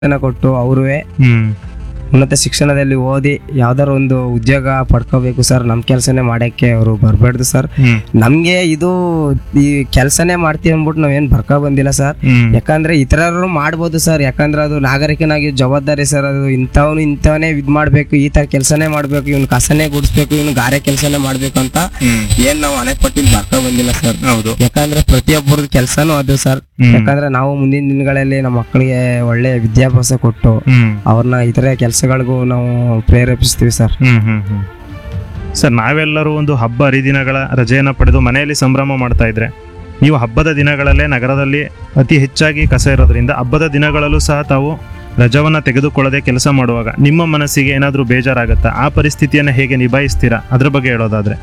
ಶಿಕ್ಷಣ ಕೊಟ್ಟು ಅವ್ರುವೆ ಹ್ಮ್ ಉನ್ನತ ಶಿಕ್ಷಣದಲ್ಲಿ ಓದಿ ಯಾವ್ದಾರ ಒಂದು ಉದ್ಯೋಗ ಪಡ್ಕೋಬೇಕು ಸರ್ ನಮ್ಮ ಕೆಲಸನೇ ಮಾಡಕ್ಕೆ ಅವರು ಬರಬಾರ್ದು ಸರ್ ಹ್ಮ್ ನಮ್ಗೆ ಇದು ಈ ಕೆಲಸನೇ ಮಾಡ್ತೀವಿ ಅಂದ್ಬಿಟ್ಟು ನಾವೇನು ಬರ್ಕೊ ಬಂದಿಲ್ಲ ಸರ್ ಹ್ಮ್ ಯಾಕಂದ್ರೆ ಇತರರು ಮಾಡ್ಬೋದು ಸರ್ ಯಾಕಂದ್ರೆ ಅದು ನಾಗರಿಕನಾಗಿ ಜವಾಬ್ದಾರಿ ಸರ್ ಅದು ಇಂಥವ್ನು ಇಂಥವನೇ ಇದ್ ಮಾಡ್ಬೇಕು ಈ ತರ ಕೆಲಸನೇ ಮಾಡ್ಬೇಕು ಇವ್ನು ಕಸನೇ ಗುಡಿಸ್ಬೇಕು ಇವ್ನು ಗಾರೆ ಕೆಲಸನೇ ಮಾಡ್ಬೇಕು ಅಂತ ಹ್ಮ್ ಏನ್ ನಾವು ಅನೆಪಟ್ಟಿಲ್ ಬರ್ಕೊ ಬಂದಿಲ್ಲ ಸರ್ ಹೌದು ಯಾಕಂದ್ರೆ ಪ್ರತಿಯೊಬ್ಬರದ ಕೆಲಸನೂ ಅದು ಸರ್ ಹ್ಮ್. ಯಾಕಂದ್ರೆ ನಾವು ಮುಂದಿನ ದಿನಗಳಲ್ಲಿ ನಮ್ಮ ಮಕ್ಕಳಿಗೆ ಒಳ್ಳೆ ವಿದ್ಯಾಭ್ಯಾಸ ಕೊಟ್ಟು ಹ್ಮ್ ಅವ್ರನ್ನ ಇತರೆ ಕೆಲಸಗಳಿಗೂ ನಾವು ಪ್ರೇರೇಪಿಸ್ತೀವಿ ಸರ್ ಹ್ಮ್ ಹ್ಮ್ ಹ್ಮ್ ಸರ್ ನಾವೆಲ್ಲರೂ ಒಂದು ಹಬ್ಬ ಹರಿದಿನಗಳ ರಜೆಯನ್ನು ಪಡೆದು ಮನೆಯಲ್ಲಿ ಸಂಭ್ರಮ ಮಾಡ್ತಾ ಇದ್ರೆ ನೀವು ಹಬ್ಬದ ದಿನಗಳಲ್ಲೇ ನಗರದಲ್ಲಿ ಅತಿ ಹೆಚ್ಚಾಗಿ ಕಸ ಇರೋದ್ರಿಂದ ಹಬ್ಬದ ದಿನಗಳಲ್ಲೂ ಸಹ ತಾವು ರಜವನ್ನ ತೆಗೆದುಕೊಳ್ಳದೆ ಕೆಲಸ ಮಾಡುವಾಗ ನಿಮ್ಮ ಮನಸ್ಸಿಗೆ ಏನಾದರೂ ಬೇಜಾರಾಗತ್ತಾ ಆ ಪರಿಸ್ಥಿತಿಯನ್ನು ಹೇಗೆ ನಿಭಾಯಿಸ್ತೀರಾ ಅದ್ರ ಬಗ್ಗೆ ಹೇಳೋದಾದ್ರೆ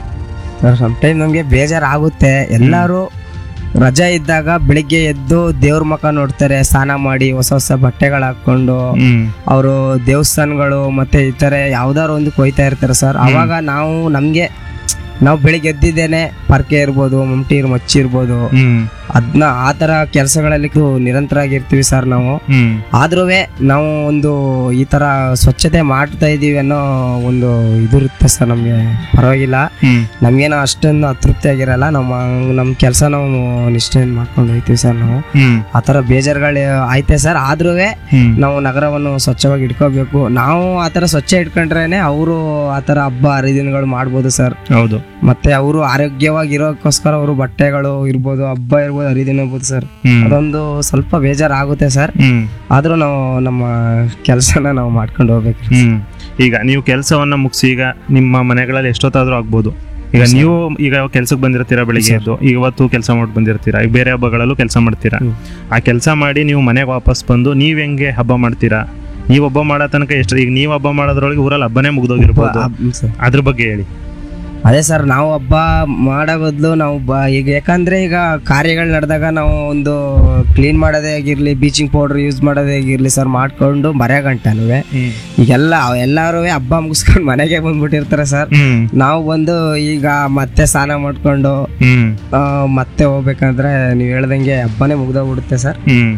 ಸಮ್ ಟೈಮ್ ನಮಗೆ ಬೇಜಾರಾಗುತ್ತೆ ಎಲ್ಲರೂ ರಜಾ ಇದ್ದಾಗ ಬೆಳಿಗ್ಗೆ ಎದ್ದು ದೇವ್ರ ಮುಖ ನೋಡ್ತಾರೆ ಸ್ನಾನ ಮಾಡಿ ಹೊಸ ಹೊಸ ಬಟ್ಟೆಗಳು ಹಾಕೊಂಡು ಹ್ಮ್ ಅವರು ದೇವಸ್ಥಾನಗಳು ಮತ್ತೆ ಇತರೆ ಯಾವ್ದಾರು ಒಂದು ಕೊಯ್ತಾ ಇರ್ತಾರೆ ಸರ್ ಅವಾಗ ನಾವು ನಮ್ಗೆ ನಾವು ಬೆಳಿಗ್ಗೆ ಎದ್ದಿದ್ದೇನೆ ಪರ್ಕೆ ಇರ್ಬೋದು ಮಮ್ಟಿ ಮಚ್ಚಿ ಇರ್ಬೋದು ಹ್ಮ್ ಅದನ್ನ ಆ ಥರ ಕೆಲಸಗಳಲ್ಲಿ ನಿರಂತರ ಆಗಿರ್ತೀವಿ ಸರ್ ನಾವು ಹ್ಮ್ ಆದ್ರೂ ನಾವು ಒಂದು ಈ ಥರ ಸ್ವಚ್ಛತೆ ಮಾಡ್ತಾ ಇದೀವಿ ಅನ್ನೋ ಒಂದು ಇದಿರುತ್ತೆ ಸರ್ ನಮಗೆ ಪರವಾಗಿಲ್ಲ ಹ್ಮ್ ನಮ್ಗೇನೋ ಅಷ್ಟೊಂದು ಅತೃಪ್ತಿ ಆಗಿರಲ್ಲ ನಮ್ಮ ನಮ್ಮ ಕೆಲಸ ನಾವು ನಿಷ್ಠೆಯಿಂದ ಮಾಡ್ಕೊಂಡು ಹೋಗ್ತೀವಿ ಸರ್ ನಾವು ಹ್ಮ್ ಆ ಥರ ಬೇಜಾರುಗಳು ಆಯ್ತೆ ಸರ್ ಆದ್ರೂ ಹ್ಮ್ ನಾವು ನಗರವನ್ನು ಸ್ವಚ್ಛವಾಗಿ ಇಟ್ಕೋಬೇಕು ನಾವು ಆ ಥರ ಸ್ವಚ್ಛ ಇಟ್ಕೊಂಡ್ರೇನೆ ಅವರು ಆ ಥರ ಹಬ್ಬ ಹರಿದಿನಗಳು ಮಾಡ್ಬೋದು ಸರ್ ಹೌದು ಮತ್ತೆ ಅವರು ಆರೋಗ್ಯವಾಗಿರೋಕ್ಕೋಸ್ಕರ ಅವರು ಬಟ್ಟೆಗಳು ಇರ್ಬೋದು ಹಬ್ಬ ಇರ್ಬೋದು ಹರಿದಿನ ಇರ್ಬೋದು ಸರ್ ಹ್ಮ್ ಅದೊಂದು ಸ್ವಲ್ಪ ಬೇಜಾರಾಗುತ್ತೆ ಸರ್ ಹ್ಮ್ ಆದ್ರೂ ನಾವು ನಮ್ಮ ಕೆಲಸನ ನಾವು ಮಾಡ್ಕೊಂಡು ಹೋಗ್ಬೇಕು ಹ್ಮ್ ಈಗ ನೀವು ಕೆಲಸವನ್ನ ಮುಗಿಸಿ ಈಗ ನಿಮ್ಮ ಮನೆಗಳಲ್ಲಿ ಎಷ್ಟೊತ್ತಾದ್ರೂ ಆಗ್ಬೋದು ಈಗ ನೀವು ಈಗ ಕೆಲ್ಸಕ್ಕೆ ಬಂದಿರ್ತೀರಾ ಬೆಳಿಗ್ಗೆ ಎದ್ದು ಈಗ ಇವತ್ತು ಕೆಲಸ ಮಾಡಿ ಬಂದಿರ್ತೀರಾ ಈಗ ಬೇರೆ ಹಬ್ಬಗಳಲ್ಲೂ ಕೆಲಸ ಮಾಡ್ತೀರಾ ಹ್ಮ್. ಆ ಕೆಲಸ ಮಾಡಿ ನೀವು ಮನೆಗೆ ವಾಪಸ್ ಬಂದು ನೀವ್ ಹೆಂಗೆ ಹಬ್ಬ ಮಾಡ್ತೀರಾ ನೀವು ಹಬ್ಬ ಮಾಡೋ ತನಕ ಎಷ್ಟು ಈಗ ನೀವು ಹಬ್ಬ ಮಾಡೋದ್ರೊಳಗೆ ಊರಲ್ಲಿ ಹಬ್ಬನೇ ಮುಗ್ದೋಗಿರ್ಬೋದು ಹಬ್ಬ- ಸರ್. ಅದ್ರ ಬಗ್ಗೆ ಹೇಳಿ ಅದೇ ಸರ್ ನಾವು ಹಬ್ಬ ಮಾಡೋ ಬದಲು ನಾವು ಬ ಈಗ ಯಾಕಂದ್ರೆ ಈಗ ಕಾರ್ಯಗಳು ನಡೆದಾಗ ನಾವು ಒಂದು ಕ್ಲೀನ್ ಮಾಡೋದೇ ಆಗಿರ್ಲಿ ಬೀಚಿಂಗ್ ಪೌಡರ್ ಯೂಸ್ ಮಾಡೋದೇ ಆಗಿರ್ಲಿ ಸರ್ ಮಾಡ್ಕೊಂಡು ಮರ ಗಂಟನೂ ಈಗೆಲ್ಲ ಎಲ್ಲರೂ ಹಬ್ಬ ಮುಗಿಸ್ಕೊಂಡು ಮನೆಗೆ ಬಂದ್ಬಿಟ್ಟಿರ್ತಾರೆ ಸರ್ ಹ್ಮ್ ನಾವು ಬಂದು ಈಗ ಮತ್ತೆ ಸ್ನಾನ ಮಾಡ್ಕೊಂಡು ಹ್ಮ್ ಆ, ಮತ್ತೆ ಹೋಗ್ಬೇಕಂದ್ರೆ ನೀವು ಹೇಳ್ದಂಗೆ ಹಬ್ಬನೇ ಮುಗ್ದೋಗ್ಬಿಡುತ್ತೆ ಸರ್ ಹ್ಮ್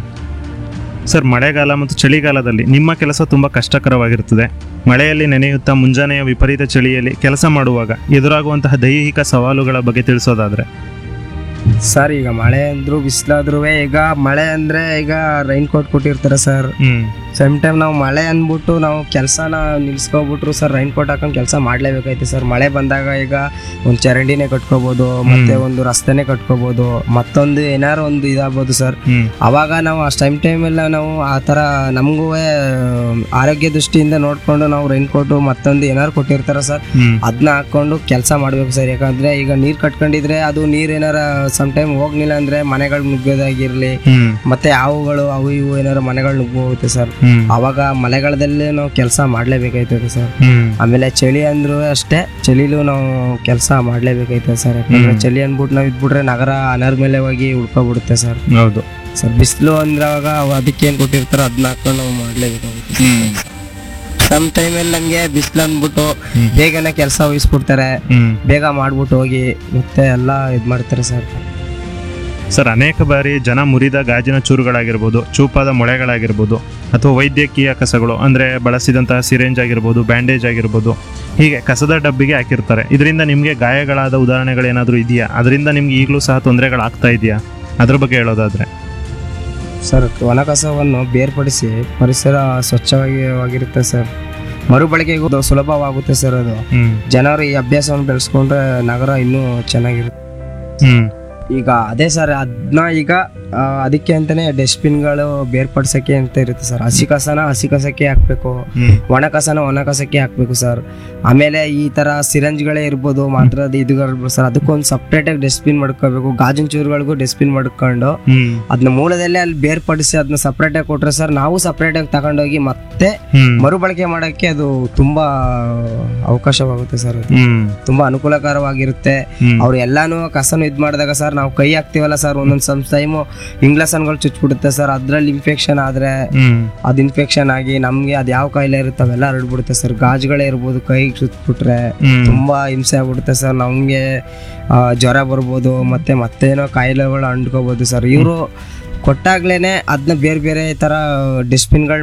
ಸರ್ ಮಳೆಗಾಲ ಮತ್ತು ಚಳಿಗಾಲದಲ್ಲಿ ನಿಮ್ಮ ಕೆಲಸ ತುಂಬಾ ಕಷ್ಟಕರವಾಗಿರುತ್ತದೆ ಮಳೆಯಲ್ಲಿ ನೆನೆಯುತ್ತಾ ಮುಂಜಾನೆಯ ವಿಪರೀತ ಚಳಿಯಲ್ಲಿ ಕೆಲಸ ಮಾಡುವಾಗ ಎದುರಾಗುವಂತಹ ದೈಹಿಕ ಸವಾಲುಗಳ ಬಗ್ಗೆ ತಿಳಿಸೋದಾದ್ರೆ ಸರ್ ಈಗ ಮಳೆ ಅಂದ್ರು ಬಿಸಿಲಾದ್ರೂ ಈಗ ಮಳೆ ಅಂದ್ರೆ ಈಗ ರೈನ್ ಕೋಟ್ ಕೊಟ್ಟಿರ್ತಾರೆ ಸರ್ ಹ್ಮ್ ಸಮ್ ಟೈಮ್ ನಾವು ಮಳೆ ಅಂದ್ಬಿಟ್ಟು ನಾವು ಕೆಲಸನ ನಿಲ್ಸ್ಕೊಬಿಟ್ರು ಸರ್ ರೈನ್ ಕೋಟ್ ಹಾಕೊಂಡು ಕೆಲಸ ಮಾಡ್ಲೇಬೇಕಾಯ್ತು ಸರ್ ಮಳೆ ಬಂದಾಗ ಈಗ ಒಂದು ಚರಂಡಿನೇ ಕಟ್ಕೋಬಹುದು ಮತ್ತೆ ಒಂದು ರಸ್ತೆನೇ ಕಟ್ಕೋಬಹುದು ಮತ್ತೊಂದು ಏನಾರು ಒಂದು ಇದಾಗ್ಬೋದು ಸರ್ ಹ್ಮ್ ಅವಾಗ ನಾವು ಆ ಟೈಮ್ ಟೈಮೆಲ್ಲ ನಾವು ಆ ಥರ ನಮಗೂ ಆರೋಗ್ಯ ದೃಷ್ಟಿಯಿಂದ ನೋಡ್ಕೊಂಡು ನಾವು ರೈನ್ ಕೋಟು ಮತ್ತೊಂದು ಏನಾರು ಕೊಟ್ಟಿರ್ತಾರೆ ಸರ್ ಹ್ಮ್ ಅದನ್ನ ಹಾಕೊಂಡು ಕೆಲಸ ಮಾಡ್ಬೇಕು ಸರ್ ಯಾಕಂದ್ರೆ ಈಗ ನೀರು ಕಟ್ಕೊಂಡಿದ್ರೆ ಅದು ನೀರು ಏನಾರ ಸಮ್ ಟೈಮ್ ಹೋಗ್ಲಿಲ್ಲ ಅಂದ್ರೆ ಮನೆಗಳು ನುಗ್ಗೋದಾಗಿರ್ಲಿ ಹ್ಮ್ ಮತ್ತೆ ಹಾವುಗಳು ಅವು ಇವು ಏನಾರ ಮನೆಗಳು ನುಗ್ಗೋಗುತ್ತೆ ಸರ್ ಹ್ಮ್ ಅವಾಗ ಮಳೆಗಾಲದಲ್ಲಿ ನಾವು ಕೆಲಸ ಮಾಡ್ಲೇಬೇಕಾಯ್ತದೆ ಸರ್ ಹ್ಮ್ ಆಮೇಲೆ ಚಳಿ ಅಂದ್ರೂ ಅಷ್ಟೇ ಚಳಿಲೂ ನಾವು ಕೆಲಸ ಮಾಡ್ಲೇಬೇಕಾಯ್ತದೆ ಸರ್ ಯಾಕಂದ್ರೆ ಚಳಿ ಅಂದ್ಬಿಟ್ಟು ನಾವು ಇದ್ಬಿಟ್ರೆ ನಗರ ಅನರ್ಮೇಲವಾಗಿ ಉಳ್ಕೊಬಿಡುತ್ತೆ ಸರ್ ಹೌದು ಸರ್ ಬಿಸಿಲು ಅಂದ್ರೆ ಅವಾಗ ಅವು ಅದಕ್ಕೆ ಏನು ಕೊಟ್ಟಿರ್ತಾರೋ ಅದನ್ನ ಹಾಕೊಂಡು ನಾವು ಮಾಡ್ಲೇಬೇಕಾಗುತ್ತೆ ಹ್ಮ್ ಸಮ್ ಟೈಮಲ್ಲಿ ನಮಗೆ ಬಿಸಿಲು ಅಂದ್ಬಿಟ್ಟು ಹ್ಮ್. ಬೇಗನೆ ಕೆಲಸ ವಹಿಸ್ಬಿಡ್ತಾರೆ ಹ್ಮ್ ಬೇಗ ಮಾಡ್ಬಿಟ್ಟು ಹೋಗಿ ಮತ್ತೆ ಎಲ್ಲ ಇದು ಮಾಡ್ತಾರೆ ಸರ್ ಸರ್ ಅನೇಕ ಬಾರಿ ಜನ ಮುರಿದ ಗಾಜಿನ ಚೂರುಗಳಾಗಿರ್ಬೋದು ಚೂಪಾದ ಮೊಳೆಗಳಾಗಿರ್ಬೋದು ಅಥವಾ ವೈದ್ಯಕೀಯ ಕಸಗಳು ಅಂದರೆ ಬಳಸಿದಂತಹ ಸಿರೇಂಜ್ ಆಗಿರ್ಬೋದು ಬ್ಯಾಂಡೇಜ್ ಆಗಿರ್ಬೋದು ಹೀಗೆ ಕಸದ ಡಬ್ಬಿಗೆ ಹಾಕಿರ್ತಾರೆ ಇದರಿಂದ ನಿಮಗೆ ಗಾಯಗಳಾದ ಉದಾಹರಣೆಗಳೇನಾದರೂ ಇದೆಯಾ ಅದರಿಂದ ನಿಮ್ಗೆ ಈಗಲೂ ಸಹ ತೊಂದರೆಗಳಾಗ್ತಾ ಇದೆಯಾ ಅದ್ರ ಬಗ್ಗೆ ಹೇಳೋದಾದ್ರೆ ಸರ್ ಒಣಕಸವನ್ನು ಬೇರ್ಪಡಿಸಿ ಪರಿಸರ ಸ್ವಚ್ಛವಾಗಿ ಆಗಿರುತ್ತೆ ಸರ್ ಮರುಬಳಕೆಗೂ ಅದು ಸುಲಭವಾಗುತ್ತೆ ಸರ್ ಅದು ಹ್ಮ್ ಜನರು ಈ ಅಭ್ಯಾಸವನ್ನು ಬೆಳೆಸ್ಕೊಂಡ್ರೆ ನಗರ ಇನ್ನೂ ಚೆನ್ನಾಗಿರುತ್ತೆ ಹ್ಮ್ ಈಗ ಅದೇ ಸರ್ ಅದನ್ನ ಈಗ ಆ, ಅದಕ್ಕೆ ಅಂತಾನೆ ಡಸ್ಟ್ಬಿನ್ಗಳು ಬೇರ್ಪಡಿಸಕ್ಕೆ ಅಂತ ಇರುತ್ತೆ ಸರ್ ಹಸಿ ಕಸನ ಹಸಿ ಕಸಕ್ಕೆ ಹಾಕ್ಬೇಕು ಹ್ಮ್ ಒಣ ಕಸನ ಒಣ ಕಸಕ್ಕೆ ಹಾಕ್ಬೇಕು ಸರ್ ಆಮೇಲೆ ಈ ತರ ಸಿರಂಜ್ಗಳೇ ಇರ್ಬೋದು ಮಾತ್ರ ಅದು ಇದುಗಳು ಸರ್ ಅದಕ್ಕೊಂದು ಸಪ್ರೇಟಾಗಿ ಡಸ್ಟ್ಬಿನ್ ಮಾಡ್ಕೋಬೇಕು ಗಾಜಿನ ಚೂರುಗಳಿಗೂ ಡಸ್ಟ್ಬಿನ್ ಮಾಡ್ಕೊಂಡು ಹ್ಮ್ ಅದನ್ನ ಮೂಲದಲ್ಲೇ ಅಲ್ಲಿ ಬೇರ್ಪಡಿಸಿ ಅದನ್ನ ಸಪ್ರೇಟಾಗಿ ಕೊಟ್ರೆ ಸರ್ ನಾವು ಸಪ್ರೇಟಾಗಿ ತಗೊಂಡೋಗಿ ಮತ್ತೆ ಹ್ಮ್ ಮರುಬಳಕೆ ಮಾಡೋಕ್ಕೆ ಅದು ತುಂಬಾ ಅವಕಾಶವಾಗುತ್ತೆ ಸರ್ ಅದು ಹ್ಮ್ ತುಂಬಾ ಅನುಕೂಲಕರವಾಗಿರುತ್ತೆ ಹ್ಮ್ ಅವ್ರು ಎಲ್ಲಾನು ಕಸನು ಇದು ಮಾಡಿದಾಗ ಸರ್ ನಾವು ಕೈ ಹಾಕ್ತಿವಲ್ಲ ಸರ್ ಒಂದೊಂದು ಸಮ್ ಟೈಮು ಇಂಗ್ಲಸನ್ಗಳು ಚುಚ್ಬಿಡುತ್ತೆ ಸರ್ ಅದ್ರಲ್ಲಿ ಇನ್ಫೆಕ್ಷನ್ ಆದ್ರೆ ಹ್ಮ್ ಅದು ಇನ್ಫೆಕ್ಷನ್ ಆಗಿ ನಮ್ಗೆ ಅದು ಯಾವ ಕಾಯಿಲೆ ಇರುತ್ತೆ ಅವೆಲ್ಲ ಹರಡ್ಬಿಡುತ್ತೆ ಸರ್ ಗಾಜುಗಳೇ ಇರ್ಬೋದು ಕೈಗೆ ಸುತ್ಬಿಟ್ರೆ ಹ್ಮ್ ತುಂಬಾ ಹಿಂಸೆ ಆಗ್ಬಿಡುತ್ತೆ ಸರ್ ನಮ್ಗೆ ಆ, ಜ್ವರ ಬರ್ಬೋದು ಮತ್ತೆ ಮತ್ತೇನೋ ಕಾಯಿಲೆಗಳು ಅಂಟ್ಕೋಬಹುದು ಸರ್ ಇವರು ಕೊಟ್ಟಾಗ್ಲೇನೆ ಅದನ್ನ ಬೇರೆ ಬೇರೆ ಥರ ಡಿಸ್ಪಿನ್ಗಳು